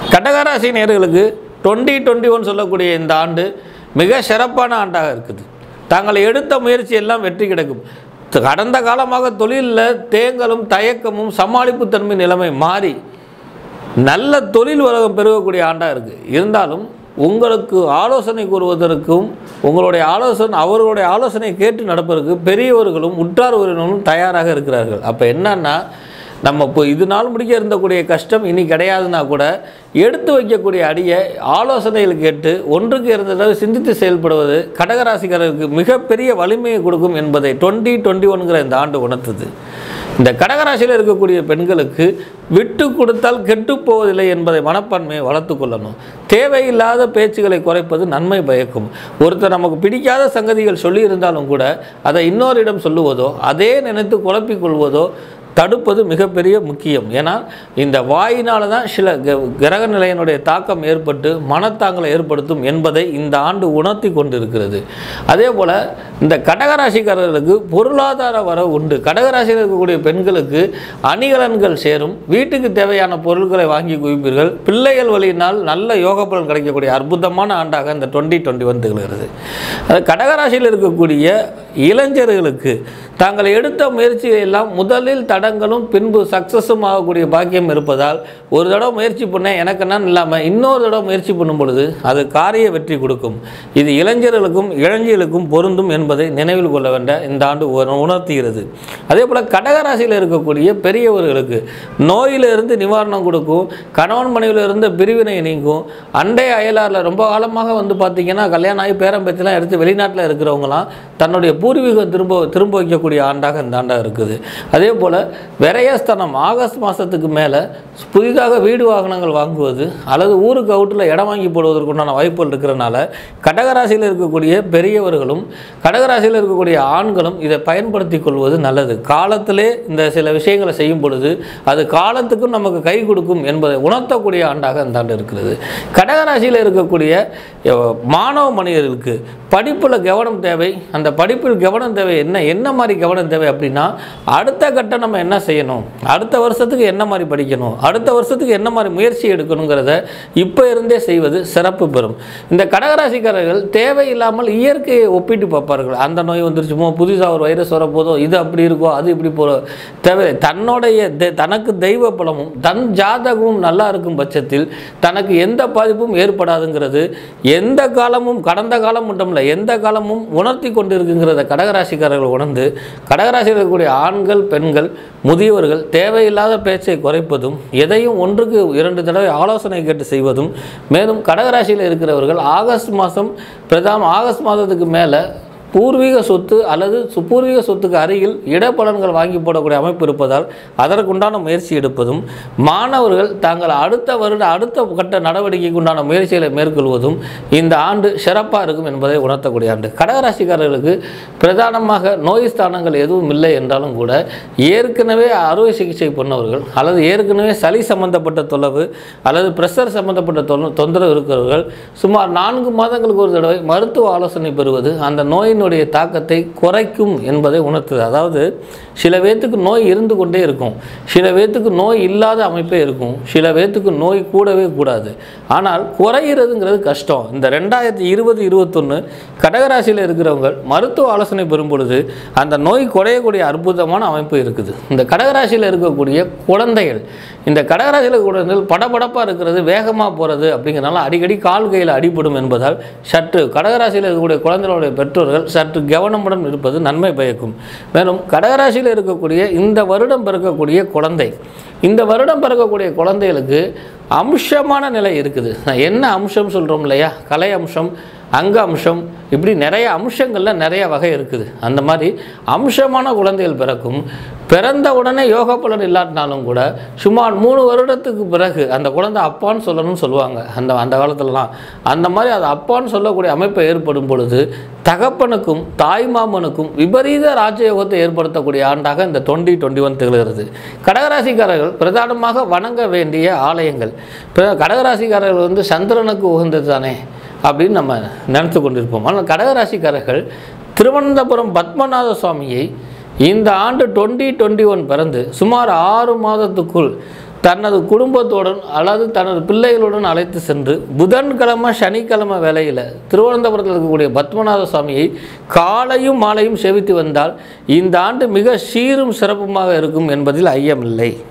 கடகராசி நேர்களுக்கு twenty twenty one சொல்லக்கூடிய இந்த ஆண்டு மிக சிறப்பான ஆண்டாக இருக்குது தாங்கள் எடுத்த முயற்சி எல்லாம் வெற்றி கிடைக்கும் த- கடந்த காலமாக தொழிலில் தேங்கலும் தயக்கமும் சமாளிப்புத்தன்மை நிலைமை மாறி நல்ல தொழில் உலகம் பெருகக்கூடிய ஆண்டாக இருக்குது இருந்தாலும் உங்களுக்கு ஆலோசனை கூறுவதற்கும் உங்களுடைய ஆலோசனை அவர்களுடைய ஆலோசனை கேட்டு நடப்பதற்கு பெரியவர்களும் உற்றார் உறவினரும் தயாராக இருக்கிறார்கள் அப்போ என்னன்னா நம்ம இப்போ இது நாள் முடிக்க இருந்தக்கூடிய கஷ்டம் இனி கிடையாதுன்னா கூட எடுத்து வைக்கக்கூடிய அடியை ஆலோசனைகள் கேட்டு ஒன்றுக்கு இருந்த தடவை சிந்தித்து செயல்படுவது கடகராசிக்காரருக்கு மிகப்பெரிய வலிமையை கொடுக்கும் என்பதை டுவெண்ட்டி டுவெண்ட்டி ஒன்கிற இந்த ஆண்டு உணர்த்துது இந்த கடகராசியில் இருக்கக்கூடிய பெண்களுக்கு விட்டு கொடுத்தால் கெட்டு போவதில்லை என்பதை மனப்பான்மையை வளர்த்து கொள்ளணும் தேவையில்லாத பேச்சுகளை குறைப்பது நன்மை பயக்கும் ஒருத்தர் நமக்கு பிடிக்காத சங்கதிகள் சொல்லியிருந்தாலும் கூட அதை இன்னொருயிடம் சொல்லுவதோ அதே நினைத்து குழப்பிக் கொள்வதோ தடுப்பது மிகப்பெரிய முக்கியம் ஏன்னா இந்த வாயினால தான் சில க- கிரக நிலையினுடைய தாக்கம் ஏற்பட்டு மனத்தாங்களை ஏற்படுத்தும் என்பதை இந்த ஆண்டு உணர்த்தி கொண்டிருக்கிறது அதே போல் இந்த கடகராசிக்காரர்களுக்கு பொருளாதார வரவு உண்டு கடகராசியில் இருக்கக்கூடிய பெண்களுக்கு அணிகலன்கள் சேரும் வீட்டுக்கு தேவையான பொருட்களை வாங்கி குவிப்பீர்கள் பிள்ளைகள் வழியினால் நல்ல யோக பலன் கிடைக்கக்கூடிய அற்புதமான ஆண்டாக இந்த டுவெண்ட்டி டுவெண்ட்டி வந்து திகழ்கிறது அது கடகராசியில் இருக்கக்கூடிய இளைஞர்களுக்கு தாங்கள் எடுத்த முயற்சியை எல்லாம் முதலில் தடங்களும் பின்பு சக்ஸஸும் ஆகக்கூடிய பாக்கியம் இருப்பதால் ஒரு தடவை முயற்சி பண்ணேன் எனக்கு என்னன்னு இல்லாமல் இன்னொரு தடவை முயற்சி பண்ணும் பொழுது அது காரிய வெற்றி கொடுக்கும் இது இளைஞர்களுக்கும் இளைஞர்களுக்கும் பொருந்தும் என்பதை நினைவில் கொள்ள வேண்ட இந்த ஆண்டு உண- உணர்த்துகிறது அதே போல் கடகராசியில் இருக்கக்கூடிய பெரியவர்களுக்கு நோயிலிருந்து நிவாரணம் கொடுக்கும் கணவன் மனைவியில் இருந்த பிரிவினை நீங்கும் அண்டை அயலாரில் ரொம்ப காலமாக வந்து பார்த்தீங்கன்னா கல்யாணம் ஆகி பேரம் பேச்செல்லாம் எடுத்து வெளிநாட்டில் இருக்கிறவங்களாம் தன்னுடைய பூர்வீகம் திரும்ப திரும்ப வைக்கக்கூடிய ஆண்டாக இந்த ஆண்டாக இருக்குது அதே போல் விரயஸ்தானம் ஆகஸ்ட் மாதத்துக்கு மேலே புதிதாக வீடு வாகனங்கள் வாங்குவது அல்லது ஊருக்கு அவுட்டில் இடம் வாங்கி போடுவதற்குண்டான வாய்ப்புகள் இருக்கிறனால கடகராசியில் இருக்கக்கூடிய பெரியவர்களும் கடகராசியில் இருக்கக்கூடிய ஆண்களும் இதை பயன்படுத்தி கொள்வது நல்லது காலத்திலே இந்த சில விஷயங்களை செய்யும் பொழுது அது காலத்துக்கும் நமக்கு கை கொடுக்கும் என்பதை உணர்த்தக்கூடிய ஆண்டாக இந்த ஆண்டு இருக்கிறது கடகராசியில் இருக்கக்கூடிய அஹ், மாணவ மனிதர்களுக்கு படிப்பில் கவனம் தேவை அந்த படிப்பில் கவனம் தேவை என்ன என்ன மாதிரி கவனம் தேவை அப்படின்னா அடுத்த கட்டம் நம்ம என்ன செய்யணும் அடுத்த வருஷத்துக்கு என்ன மாதிரி படிக்கணும் அடுத்த வருஷத்துக்கு என்ன மாதிரி முயற்சி எடுக்கணுங்கிறத இப்போ இருந்தே செய்வது சிறப்பு பெறும் இந்த கடகராசிக்காரர்கள் தேவையில்லாமல் இயற்கையை ஒப்பிட்டு பார்ப்பார்கள் அந்த நோய் வந்துருச்சுமோ புதுசாக ஒரு வைரஸ் வரப்போதோ இது அப்படி இருக்கோ அது இப்படி போதோ தேவை தன்னுடைய தெ- தனக்கு தெய்வ பலமும் தன் ஜாதகமும் நல்லா இருக்கும் பட்சத்தில் தனக்கு எந்த பாதிப்பும் ஏற்படாதுங்கிறது எந்த காலமும் கடந்த காலம் மட்டும் இல்லை எந்த காலமும் உணர்த்தி கொண்டிருக்குங்கிறத கடகராசிக்காரர்கள் உணர்ந்து கடகராசியில் இருக்கக்கூடிய ஆண்கள் பெண்கள் முதியவர்கள் தேவையில்லாத பேச்சை குறைப்பதும் எதையும் ஒன்றுக்கு இரண்டு தடவை ஆலோசனை கேட்டு செய்வதும் மேலும் கடகராசியில் இருக்கிறவர்கள் ஆகஸ்ட் மாதம் பிரதான ஆகஸ்ட் மாதத்துக்கு மேலே பூர்வீக சொத்து அல்லது சு- பூர்வீக சொத்துக்கு அருகில் இடப்பலன்கள் வாங்கி போடக்கூடிய அமைப்பு இருப்பதால் அதற்குண்டான முயற்சி எடுப்பதும் மாணவர்கள் தாங்கள் அடுத்த வருட அடுத்த கட்ட நடவடிக்கைக்கு உண்டான முயற்சிகளை மேற்கொள்வதும் இந்த ஆண்டு சிறப்பாக இருக்கும் என்பதை உணர்த்தக்கூடிய ஆண்டு கடகராசிக்காரர்களுக்கு பிரதானமாக நோய் ஸ்தானங்கள் எதுவும் இல்லை என்றாலும் கூட ஏற்கனவே அறுவை சிகிச்சை பண்ணவர்கள் அல்லது ஏற்கனவே சளி சம்பந்தப்பட்ட தொலைவு அல்லது பிரஷர் சம்பந்தப்பட்ட தொல்ல- தொந்தரவு இருக்கிறவர்கள் சுமார் நான்கு மாதங்களுக்கு ஒரு தடவை மருத்துவ ஆலோசனை பெறுவது அந்த நோயினுடைய தாக்கத்தை குறைக்கும் என்பதை உணர்த்துது அதாவது சில பேர்த்துக்கு நோய் இருந்து கொண்டே இருக்கும் சில பேர்த்துக்கு நோய் இல்லாத அமைப்பே இருக்கும் சில பேர்த்துக்கு நோய் கூடவே கூடாது ஆனால் குறையிறதுங்கிறது கஷ்டம் இந்த ரெண்டாயிரத்தி இருபது இருபத்தொன்று கடகராசியில் இருக்கிறவங்க மருத்துவ ஆலோசனை பெறும் பொழுது அந்த நோய் குறையக்கூடிய அற்புதமான அமைப்பு இருக்குது இந்த கடகராசியில் இருக்கக்கூடிய குழந்தைகள் இந்த கடகராசியில் குழந்தைகள் படபடப்பாக இருக்கிறது வேகமாக போகிறது அப்படிங்கிறனால அடிக்கடி கால் கையில் அடிபடும் என்பதால் சற்று கடகராசியில் இருக்கக்கூடிய குழந்தைகளுடைய பெற்றோர்கள் சற்று கவனமுடன் இருப்பது நன்மை பயக்கும் மேலும் கடகராசியில் இருக்கக்கூடிய இந்த வருடம் பிறக்கக்கூடிய குழந்தை இந்த வருடம் பிறக்கக்கூடிய குழந்தைகளுக்கு அம்சமான நிலை இருக்குது என்ன அம்சம் சொல்கிறோம் இல்லையா கலை அம்சம் அங்க அம்சம் இப்படி நிறைய அம்சங்களில் நிறைய வகை இருக்குது அந்த மாதிரி அம்சமான குழந்தைகள் பிறக்கும் பிறந்த உடனே யோக பலன் இல்லாட்டினாலும் கூட சுமார் மூணு வருடத்துக்கு பிறகு அந்த குழந்தை அப்பான்னு சொல்லணும்னு சொல்லுவாங்க அந்த அந்த காலத்துலலாம் அந்த மாதிரி அது அப்பான்னு சொல்லக்கூடிய அமைப்பு ஏற்படும் பொழுது தகப்பனுக்கும் தாய்மாமனுக்கும் விபரீத ராஜயோகத்தை ஏற்படுத்தக்கூடிய ஆண்டாக இந்த டுவெண்ட்டி டுவெண்ட்டி ஒன் திகழ்கிறது கடகராசிக்காரர்கள் பிரதானமாக வணங்க வேண்டிய ஆலயங்கள் பிற- கடகராசிக்காரர்கள் வந்து சந்திரனுக்கு உகந்தது தானே அப்படின்னு நம்ம நினைத்து கொண்டிருப்போம் ஆனால் கடகராசிக்காரர்கள் திருவனந்தபுரம் பத்மநாத சுவாமியை இந்த ஆண்டு டுவெண்ட்டி டுவெண்ட்டி ஒன் பிறந்து சுமார் ஆறு மாதத்துக்குள் தனது குடும்பத்துடன் அல்லது தனது பிள்ளைகளுடன் அழைத்து சென்று புதன்கிழமை சனிக்கிழமை வேளையில் திருவனந்தபுரத்தில் இருக்கக்கூடிய பத்மநாத சுவாமியை காலையும் மாலையும் செவித்து வந்தால் இந்த ஆண்டு மிக சீரும் சிறப்புமாக இருக்கும் என்பதில் ஐயமில்லை